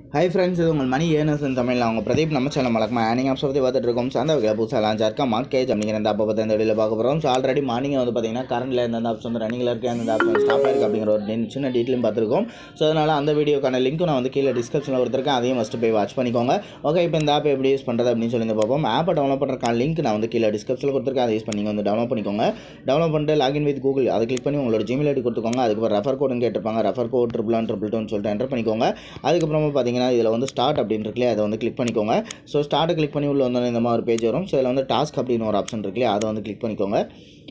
hi friends இது உங்கள் மணி ஏனர்ஸ் தமிழில் அவங்க பிரதீப் நம்ம சேனல் மலக்கமா ஏர்னிங் ஆப்ஸ் பற்றி பார்த்துட்டு இருக்கோம் ஸோ அந்த வகையில் புதுசாக லான்ச் இருக்கா மார்க்கேஜ் அப்படிங்கிற அந்த அப்போ பற்றி இந்த வெளியில் பார்க்க போகிறோம் ஸோ ஆல்ரெடி மார்னிங் வந்து பார்த்தீங்கன்னா கரண்டில் எந்தெந்த ஆப்ஸ் வந்து ரன்னிங்கில் இருக்குது அந்த ஆப்ஸ் ஸ்டாப் ஆயிருக்கு அப்படிங்கிற ஒரு டி- சின்ன டீட்டெயிலும் பார்த்துருக்கோம் ஸோ அதனால் அந்த வீடியோக்கான லிங்க்கும் நான் வந்து கீழே டிஸ்கிரிப்ஷனில் கொடுத்துருக்கேன் அதையும் ஃபஸ்ட்டு போய் வாட்ச் பண்ணிக்கோங்க ஓகே இப்போ இந்த ஆப் எப்படி யூஸ் பண்ணுறது அப்படின்னு சொல்லி வந்து பார்ப்போம் ஆப்பை டவுன்லோட் பண்ணுறக்கான லிங்க் நான் வந்து கீழே டிஸ்கிரிப்ஷனில் கொடுத்துருக்கேன் அதை யூஸ் பண்ணி நீங்கள் வந்து டவுன்லோட் பண்ணிக்கோங்க டவுன்லோட் பண்ணிட்டு லாகின் வித் கூகுள் அதை கிளிக் பண்ணி உங்களோட ஜிமெயில் ஐடி கொடுத்துக்கோங்க அதுக்கப்புறம் ரெஃபர் கோடுன்னு கேட்டிருப்பாங்க refer code triple one triple டூன்னு சொல்லிட்டு என்டர் பண்ணிக்கோங்க அதுக்கப்புறமா பார்த்தீங்கன்னா இதில் வந்து ஸ்டார்ட் அப்படின்னு இருக்குல்லையே அதை வந்து கிளிக் பண்ணிக்கோங்க ஸோ ஸ்டார்ட்டை கிளிக் பண்ணி உள்ள வந்தோடனே இந்த மாதிரி ஒரு பேஜ் வரும் ஸோ இதில் வந்து டாஸ்க் அப்படின்னு ஒரு ஆப்ஷன் இருக்குல்லையே அதை வந்து கிளிக் பண்ணிக்கோங்க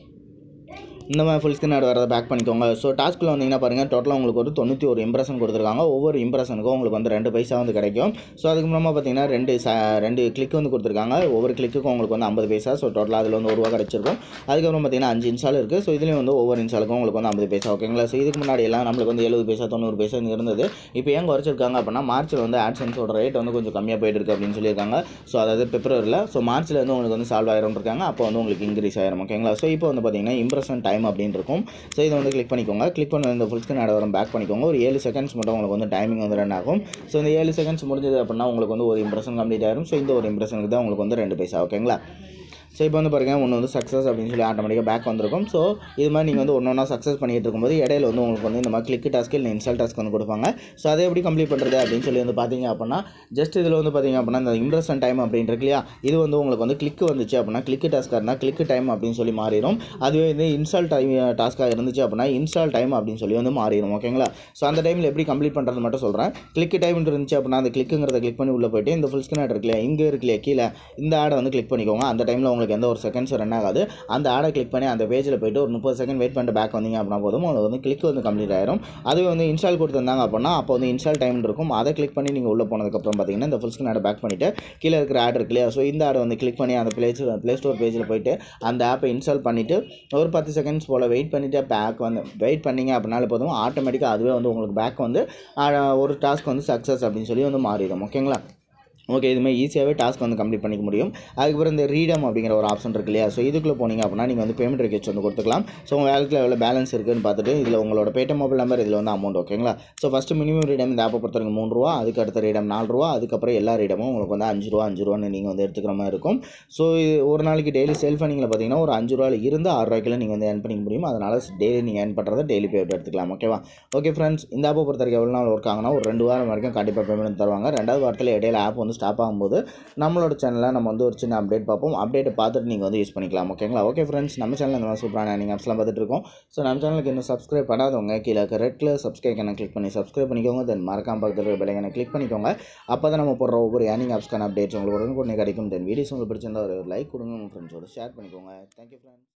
இந்த மாதிரி ஃபுல் ஸ்க்ரீன் ஆட் வரதை பேக் பண்ணிக்கோங்க ஸோ டாஸ்க்கில் வந்தீங்கன்னா பாருங்கள் டோட்டலாக உங்களுக்கு ஒரு தொண்ணூற்றி ஒரு இம்ப்ரெஷன் கொடுத்துருக்காங்க ஒவ்வொரு இம்ப்ரெஷனுக்கும் உங்களுக்கு வந்து ரெண்டு பைசா வந்து கிடைக்கும் ஸோ அதுக்கப்புறமா பார்த்தீங்கன்னா ரெண்டு ச ரெண்டு கிளிக் வந்து கொடுத்துருக்காங்க ஒவ்வொரு கிளிக்குக்கும் உங்களுக்கு வந்து ஐம்பது பைசா ஸோ டோட்டலாக அதில் வந்து ஒரு ரூபா கிடச்சிருக்கும் அதுக்கப்புறம் பார்த்தீங்கன்னா அஞ்சு இன்ஸ்டால் இருக்குது ஸோ இதுலேயும் வந்து ஒவ்வொரு இன்ஸ்டாலுக்கும் உங்களுக்கு வந்து ஐம்பது பைசா ஓகேங்களா ஸோ இதுக்கு முன்னாடி எல்லாம் நம்மளுக்கு வந்து எழுபது பைசா தொண்ணூறு பைசா இருந்தது இப்போ ஏன் குறைச்சிருக்காங்க அப்படின்னா மார்ச்சில் வந்து ஆட்சன்ஸோட ரேட் வந்து கொஞ்சம் கம்மியாக போயிட்டு இருக்கு அப்படின்னு சொல்லியிருக்காங்க ஸோ அதாவது பிப்ரவரியில் ஸோ மார்ச்சில் வந்து உங்களுக்கு வந்து சால்வ் ஆயிரம் இருக்காங்க அப்போ வந்து உங்களுக்கு இன்க்ரீஸ் ஆயிரும் ஓகேங்களா ஸோ இப்போ வந்து பார்த்தீங்கன்னா இம்ப்ரெஷன் டைம் அப்படின்னு இருக்கும் ஸோ இதை வந்து கிளிக் பண்ணிக்கோங்க கிளிக் பண்ண இந்த ஃபுல் ஸ்க்ரீன் ஆட் வரும் பேக் பண்ணிக்கோங்க ஒரு ஏழு செகண்ட்ஸ் மட்டும் உங்களுக்கு வந்து டைமிங் வந்து ரன் ஆகும் ஸோ இந்த ஏழு செகண்ட்ஸ் முடிஞ்சது அப்படின்னா உங்களுக்கு வந்து ஒரு இம்ப்ரெஷன் கம்ப்ளீட் ஆயிரும் ஸோ இந்த ஒரு இம்ப்ரெஷனுக்கு தான் உங்களுக்கு வந்து ரெண்டு பைசா ஓகேங்களா ஸோ இப்போ வந்து பாருங்கள் ஒன்று வந்து சக்ஸஸ் அப்படின்னு சொல்லி ஆட்டோமேட்டிக்காக பேக் வந்திருக்கும் ஸோ இது மாதிரி நீங்கள் வந்து ஒன்று ஒன்றா சக்ஸஸ் பண்ணிட்டு இருக்கும்போது இடையில வந்து உங்களுக்கு வந்து இந்த மாதிரி கிளிக் டாஸ்க்கு இல்லை இன்ஸ்டால் டாஸ்க் வந்து கொடுப்பாங்க ஸோ அதை எப்படி கம்ப்ளீட் பண்ணுறது அப்படின்னு சொல்லி வந்து பார்த்தீங்க அப்படின்னா ஜஸ்ட் இதில் வந்து பார்த்தீங்க அப்படின்னா இந்த இம்ப்ரெஷன் டைம் அப்படின்னு இருக்கு இல்லையா இது வந்து உங்களுக்கு வந்து கிளிக் வந்துச்சு அப்படின்னா கிளிக் டாஸ்க்காக இருந்தால் கிளிக் டைம் அப்படின்னு சொல்லி மாறிடும் அதுவே வந்து இன்ஸ்டால் டைம் டாஸ்க்காக இருந்துச்சு அப்படின்னா இன்ஸ்டால் டைம் அப்படின்னு சொல்லி வந்து மாறிடும் ஓகேங்களா ஸோ அந்த டைமில் எப்படி கம்ப்ளீட் பண்ணுறது மட்டும் சொல்கிறேன் கிளிக் டைம் இருந்துச்சு அப்படின்னா அந்த கிளிக்குங்கிறத கிளிக் பண்ணி உள்ளே போயிட்டு இந்த ஃபுல் ஸ்க்ரீன் ஆட் இருக்கு இல்லையா இங்கே இருக்கு இல்லையா கீழே இந்த ஆடை வந்து கிளிக் பண்ணிக்கோங்க அந்த டைமில் உங்களுக்கு எந்த ஒரு செகண்ட்ஸ் ரன் ஆகாது அந்த ஆடை கிளிக் பண்ணி அந்த பேஜில் போயிட்டு ஒரு முப்பது செகண்ட் வெயிட் பண்ணிட்டு பேக் வந்தீங்க அப்படின்னா போதும் உங்களுக்கு வந்து கிளிக் வந்து கம்ப்ளீட் ஆயிரும் அதுவே வந்து இன்ஸ்டால் கொடுத்துருந்தாங்க அப்படின்னா அப்போ வந்து இன்ஸ்டால் டைம் இருக்கும் அதை கிளிக் பண்ணி நீங்கள் உள்ளே போனதுக்கப்புறம் பார்த்தீங்கன்னா இந்த ஃபுல் ஸ்க்ரீன் ஆடை பேக் பண்ணிவிட்டு கீழே இருக்கிற ஆட் இருக்கு இல்லையா ஸோ இந்த ஆடை வந்து கிளிக் பண்ணி அந்த ப்ளே ப்ளே ஸ்டோர் பேஜில் போயிட்டு அந்த ஆப்பை இன்ஸ்டால் பண்ணிவிட்டு ஒரு பத்து செகண்ட்ஸ் போல் வெயிட் பண்ணிவிட்டு பேக் வந்து வெயிட் பண்ணீங்க அப்படின்னால போதும் ஆட்டோமேட்டிக்காக அதுவே வந்து உங்களுக்கு பேக் வந்து ஆ, ஒரு டாஸ்க் வந்து சக்ஸஸ் அப்படின்னு சொல்லி வந்து மாறிடும் ஓகேங்களா ஓகே இதுமாதிரி ஈஸியாகவே டாஸ்க் வந்து கம்ப்ளீட் பண்ணிக்க முடியும் அதுக்கப்புறம் இந்த ரீடம் அப்படிங்கிற ஒரு ஆப்ஷன் இருக்கு இல்லையா ஸோ இதுக்குள்ளே போனீங்க அப்படின்னா நீங்கள் வந்து பேமெண்ட் ரெக்வஸ்ட் வந்து கொடுத்துக்கலாம் ஸோ உங்கள் வேலத்தில் எவ்வளோ பேலன்ஸ் இருக்குன்னு பார்த்துட்டு இதில் உங்களோட பேடிஎம் மொபைல் நம்பர் இதில் வந்து அமௌண்ட் ஓகேங்களா ஸோ ஃபஸ்ட்டு மினிமம் ரீடம் இந்த ஆப்பை பொறுத்தவரைக்கும் மூணு ரூபா அதுக்கு அடுத்த ரீடம் நாலு ரூபா அதுக்கப்புறம் எல்லா ரீடமும் உங்களுக்கு வந்து அஞ்சு ரூபா அஞ்சு ரூபான்னு நீங்கள் வந்து எடுத்துக்கிற மாதிரி இருக்கும் ஸோ ஒரு நாளைக்கு டெய்லி செல் ஃபண்டிங்கில் பார்த்தீங்கன்னா ஒரு அஞ்சு ரூபாயில் இருந்து ஆறு ரூபாய்க்குள்ள நீங்கள் வந்து ஏர்ன் பண்ணிக்க முடியும் அதனால் டெய்லி நீங்கள் ஏர்ன் பண்ணுறதை டெய்லி பேமெண்ட் எடுத்துக்கலாம் ஓகேவா ஓகே ஃப்ரெண்ட்ஸ் இந்த ஆப்பை பொறுத்த வரைக்கும் எவ்வளோ நாள் ஒர்க் ஆகுனா ஒரு ரெண்டு வாரம் வரைக்கும் கண்டிப்பாக பேமெண்ட் தருவாங்க ரெண்டாவது வாரத்தில் இடையில ஆப் வந்து ஸ்டாப் ஆகும்போது நம்மளோட சேனலில் நம்ம வந்து ஒரு சின்ன அப்டேட் பார்ப்போம் அப்டேட்டை பார்த்துட்டு நீங்கள் வந்து யூஸ் பண்ணிக்கலாம் ஓகேங்களா ஓகே ஃப்ரெண்ட்ஸ் நம்ம சேனல் இந்த மாதிரி சூப்பரான நீங்கள் ஆப்ஸ்லாம் பார்த்துட்டு இருக்கோம் ஸோ நம்ம சேனலுக்கு இன்னும் சப்ஸ்கிரைப் பண்ணாதவங்க கீழே ரெட் கலர் சப்ஸ்கிரைப் கண்ணை கிளிக் பண்ணி சப்ஸ்கிரைப் பண்ணிக்கோங்க தென் மறக்காம பக்கத்தில் இருக்கிற பெல்லைக்கனை கிளிக் பண்ணிக்கோங்க அப்போ தான் நம்ம போடுற ஒவ்வொரு ஏர்னிங் ஆப்ஸ்க்கான அப்டேட்ஸ் உங்களுக்கு உடனுக்குடனே கிடைக்கும் தென் வீடியோஸ் உங்களுக்கு பிடிச்சிருந்தா ஒரு லைக் கொடுங்க உங்கள் ஃப்ரெண்ட்ஸோட ஷேர் பண்ணிக்கோங்க தேங்க்யூ ஃப்ரெண்ட்ஸ்